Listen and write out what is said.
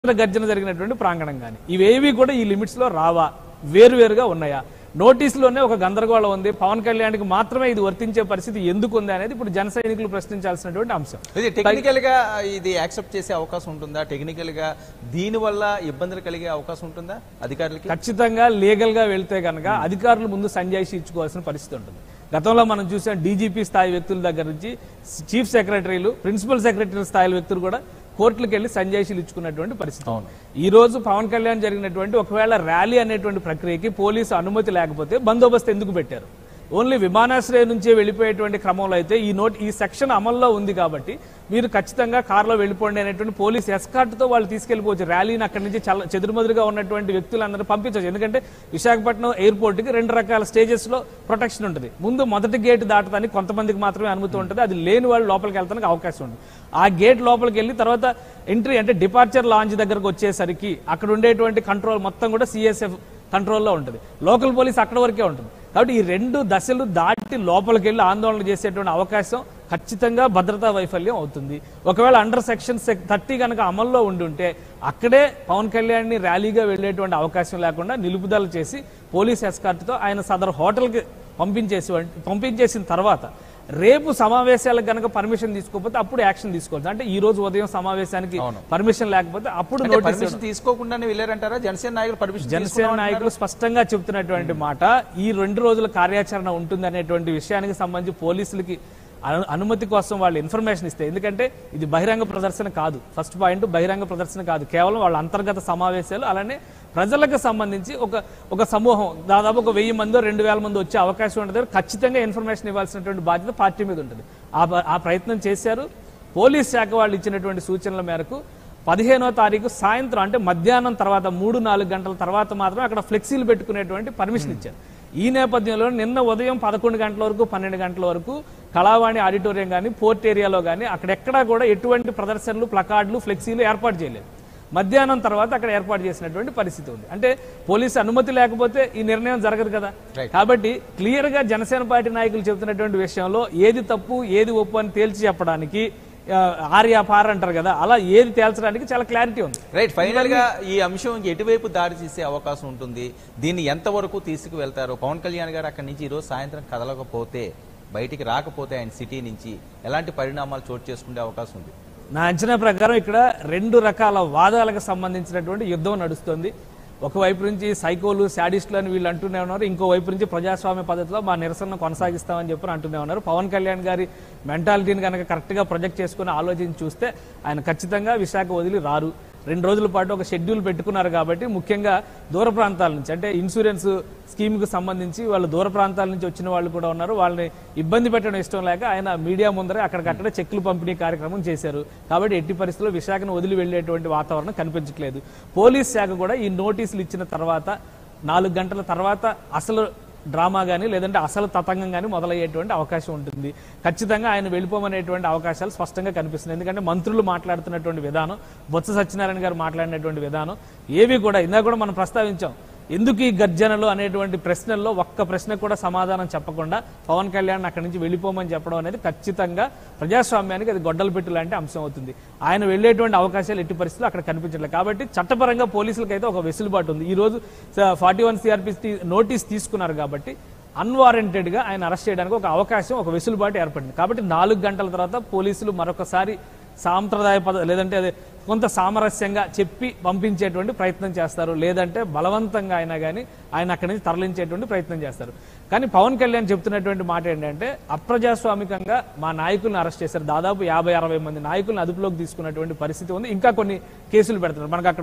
గర్జన జరిగినటువంటి ప్రాంగణం కానీ ఇవేవి కూడా ఈ లిమిట్స్ లో రావా వేరువేరుగా ఉన్నాయా నోటీసులోనే ఒక గందరగోళం ఉంది పవన్ కళ్యాణ్కి మాత్రమే ఇది వర్తించే పరిస్థితి ఎందుకు ఉంది అనేది ఇప్పుడు జన సైనికులు ప్రశ్నించాల్సినటువంటి అంశం ఇది టెక్నికల్ గా ఇది యాక్సెప్ట్ చేసే అవకాశం ఉంటుందా టెక్నికల్ గా దీని వల్ల ఇబ్బందులు కలిగే అవకాశం ఉంటుందా అధికారులకి ఖచ్చితంగా లీగల్ గా వెళ్తే కనుక అధికారులు ముందు సంజాయిషి ఇచ్చుకోవాల్సిన పరిస్థితి ఉంటుంది గతంలో మనం చూసాం డీజీపీ స్థాయి వ్యక్తుల దగ్గర నుంచి చీఫ్ సెక్రటరీలు ప్రిన్సిపల్ సెక్రటరీ స్థాయి వ్యక్తులు కూడా కోర్టులకు వెళ్లి సంజాయిషీలు ఇచ్చుకున్నటువంటి పరిస్థితి ఈ రోజు పవన్ కళ్యాణ్ జరిగినటువంటి ఒకవేళ ర్యాలీ అనేటువంటి ప్రక్రియకి పోలీసు అనుమతి లేకపోతే బందోబస్తు ఎందుకు పెట్టారు ఓన్లీ విమానాశ్రయం నుంచే వెళ్ళిపోయేటువంటి క్రమంలో అయితే ఈ నోట్ ఈ సెక్షన్ అమల్లో ఉంది కాబట్టి మీరు ఖచ్చితంగా కారులో వెళ్ళిపోండి అనేటువంటి పోలీస్ escort తో వాళ్ళు తీసుకెళ్లిపోవచ్చు ర్యాలీని అక్కడి నుంచి చల్ల చెదురుమదురుగా ఉన్నటువంటి వ్యక్తులందరూ పంపించవచ్చు ఎందుకంటే విశాఖపట్నం ఎయిర్పోర్ట్ కి రెండు రకాల స్టేజెస్ లో ప్రొటెక్షన్ ఉంటుంది ముందు మొదటి గేట్ దాటడానికి కొంతమందికి మాత్రమే అనుమతి ఉంటుంది అది లేని వాళ్ళు లోపలికి వెళ్తానికి అవకాశం ఉంది ఆ గేట్ లోపలికి వెళ్ళి తర్వాత ఎంట్రీ అంటే డిపార్చర్ లాంచ్ దగ్గరకు వచ్చేసరికి అక్కడ ఉండేటువంటి కంట్రోల్ మొత్తం కూడా సిఎస్ఎఫ్ కంట్రోల్లో ఉంటుంది లోకల్ పోలీస్ అక్కడ వరకే ఉంటుంది కాబట్టి ఈ రెండు దశలు దాటి లోపలికి వెళ్ళి ఆందోళన చేసేటువంటి అవకాశం ఖచ్చితంగా భద్రతా వైఫల్యం అవుతుంది ఒకవేళ అండర్ సెక్షన్ థర్టీ కనుక అమల్లో ఉండి ఉంటే అక్కడే పవన్ కళ్యాణ్ని ర్యాలీగా వెళ్ళేటువంటి అవకాశం లేకుండా నిలుపుదల చేసి పోలీస్ ఎస్కార్ట్తో ఆయన సదరు హోటల్కి పంపించేసి పంపించేసిన తర్వాత రేపు సమావేశాలకు కనుక పర్మిషన్ తీసుకోకపోతే అప్పుడు యాక్షన్ తీసుకోవచ్చు అంటే ఈ రోజు ఉదయం సమావేశానికి పర్మిషన్ లేకపోతే అప్పుడు నోటీస్ పర్మిషన్ తీసుకోకుండానే వెళ్ళారంటారా జనసేన నాయకులు పర్మిషన్ జనసేన నాయకులు స్పష్టంగా చెబుతున్నటువంటి మాట ఈ రెండు రోజుల కార్యాచరణ ఉంటుంది అనేటువంటి విషయానికి సంబంధించి పోలీసులకి అను- అనుమతి కోసం వాళ్ళు ఇన్ఫర్మేషన్ ఇస్తే ఎందుకంటే ఇది బహిరంగ ప్రదర్శన కాదు ఫస్ట్ పాయింట్ బహిరంగ ప్రదర్శన కాదు కేవలం వాళ్ళ అంతర్గత సమావేశాలు అలానే ప్రజలకు సంబంధించి ఒక ఒక సమూహం దాదాపు ఒక వెయ్యి మందో రెండు వేల మంది వచ్చే అవకాశం ఉంటుంది ఖచ్చితంగా ఇన్ఫర్మేషన్ ఇవ్వాల్సినటువంటి బాధ్యత పార్టీ మీద ఉంటుంది ఆ ప- ఆ ప్రయత్నం చేశారు పోలీస్ శాఖ వాళ్ళు ఇచ్చినటువంటి సూచనల మేరకు పదిహేనో తారీఖు సాయంత్రం అంటే మధ్యాహ్నం తర్వాత మూడు నాలుగు గంటల తర్వాత మాత్రం అక్కడ ఫ్లెక్సీలు పెట్టుకునేటువంటి పర్మిషన్ ఇచ్చారు ఈ నేపథ్యంలో నిన్న ఉదయం పదకొండు గంటల వరకు పన్నెండు గంటల వరకు కళావాణి ఆడిటోరియం కానీ పోర్ట్ ఏరియాలో కానీ అక్కడెక్కడా కూడా ఎటువంటి ప్రదర్శనలు ప్లకార్డులు ఫ్లెక్సీలు ఏర్పాటు చేయలేదు మధ్యాహ్నం తర్వాత అక్కడ ఏర్పాటు చేసినటువంటి పరిస్థితి ఉంది అంటే పోలీసు అనుమతి లేకపోతే ఈ నిర్ణయం జరగదు కదా కాబట్టి క్లియర్ గా జనసేన పార్టీ నాయకులు చెబుతున్నటువంటి విషయంలో ఏది తప్పు ఏది ఒప్పు అని తేల్చి చెప్పడానికి ఆ, ఆర్య పార్ అంటారు కదా అలా ఏది తేల్చడానికి చాలా క్లారిటీ ఉంది రైట్ ఫైనల్ గా ఈ అంశం ఎటువైపు దారి తీసే అవకాశం ఉంటుంది దీన్ని ఎంతవరకు తీసుకువెళ్తారు పవన్ కళ్యాణ్ గారు అక్కడి నుంచి ఈ రోజు సాయంత్రం కదలకపోతే బయటికి రాకపోతే ఆయన సిటీ నుంచి ఎలాంటి పరిణామాలు చోటు చేసుకునే అవకాశం ఉంది నా అంచనా ప్రకారం ఇక్కడ రెండు రకాల వాదాలకు సంబంధించినటువంటి యుద్ధం నడుస్తుంది ఒకవైపు నుంచి సైకోలు శాడిస్టులు అని వీళ్ళు అంటూనే ఉన్నారు ఇంకో వైపు నుంచి ప్రజాస్వామ్య పద్ధతిలో మా నిరసన కొనసాగిస్తామని చెప్పి అంటూనే ఉన్నారు పవన్ కళ్యాణ్ గారి మెంటాలిటీని కనుక కరెక్ట్గా ప్రొజెక్ట్ చేసుకుని ఆలోచించి చూస్తే ఆయన ఖచ్చితంగా విశాఖ వదిలి రారు రెండు రోజుల పాటు ఒక షెడ్యూల్ పెట్టుకున్నారు కాబట్టి ముఖ్యంగా దూర ప్రాంతాల నుంచి అంటే ఇన్సూరెన్స్ స్కీమ్కి సంబంధించి వాళ్ళు దూర ప్రాంతాల నుంచి వచ్చిన వాళ్ళు కూడా ఉన్నారు వాళ్ళని ఇబ్బంది పెట్టడం ఇష్టం లేక ఆయన మీడియా ముందరే అక్కడికక్కడే చెక్కులు పంపిణీ కార్యక్రమం చేశారు కాబట్టి ఎట్టి పరిస్థితుల్లో విశాఖను వదిలి వెళ్ళేటువంటి వాతావరణం కనిపించట్లేదు పోలీస్ శాఖ కూడా ఈ నోటీసులు ఇచ్చిన తర్వాత నాలుగు గంటల తర్వాత అసలు డ్రామా కానీ లేదంటే అసలు తతంగం కానీ మొదలయ్యేటువంటి అవకాశం ఉంటుంది ఖచ్చితంగా ఆయన వెళ్ళిపోమనేటువంటి అవకాశాలు స్పష్టంగా కనిపిస్తున్నాయి ఎందుకంటే మంత్రులు మాట్లాడుతున్నటువంటి విధానం బొత్స సత్యనారాయణ గారు మాట్లాడినటువంటి విధానం ఏవి కూడా ఇందాక కూడా మనం ప్రస్తావించాం ఎందుకు ఈ గర్జనలు అనేటువంటి ప్రశ్నల్లో ఒక్క ప్రశ్న కూడా సమాధానం చెప్పకుండా పవన్ కళ్యాణ్ అక్కడి నుంచి వెళ్ళిపోమని చెప్పడం అనేది ఖచ్చితంగా ప్రజాస్వామ్యానికి అది గొడ్డలు పెట్టు లాంటి అంశం అవుతుంది ఆయన వెళ్ళేటువంటి అవకాశాలు ఎట్టి పరిస్థితుల్లో అక్కడ కనిపించట్లేదు కాబట్టి చట్టపరంగా పోలీసులకు అయితే ఒక వెసులుబాటు ఉంది ఈ రోజు ఫార్టీ వన్ సిఆర్పి నోటీస్ తీసుకున్నారు కాబట్టి అన్వారెంటెడ్ గా ఆయన అరెస్ట్ చేయడానికి ఒక అవకాశం ఒక వెసులుబాటు ఏర్పడింది కాబట్టి నాలుగు గంటల తర్వాత పోలీసులు మరొకసారి సాంప్రదాయ పద లేదంటే అదే కొంత సామరస్యంగా చెప్పి పంపించేటువంటి ప్రయత్నం చేస్తారు లేదంటే బలవంతంగా అయినా కానీ ఆయన అక్కడి నుంచి తరలించేటువంటి ప్రయత్నం చేస్తారు కానీ పవన్ కళ్యాణ్ చెప్తున్నటువంటి మాట ఏంటంటే అప్రజాస్వామికంగా మా నాయకులను అరెస్ట్ చేశారు దాదాపు యాభై అరవై మంది నాయకులను అదుపులోకి తీసుకున్నటువంటి పరిస్థితి ఉంది ఇంకా కొన్ని కేసులు పెడుతున్నారు మనకు అక్కడ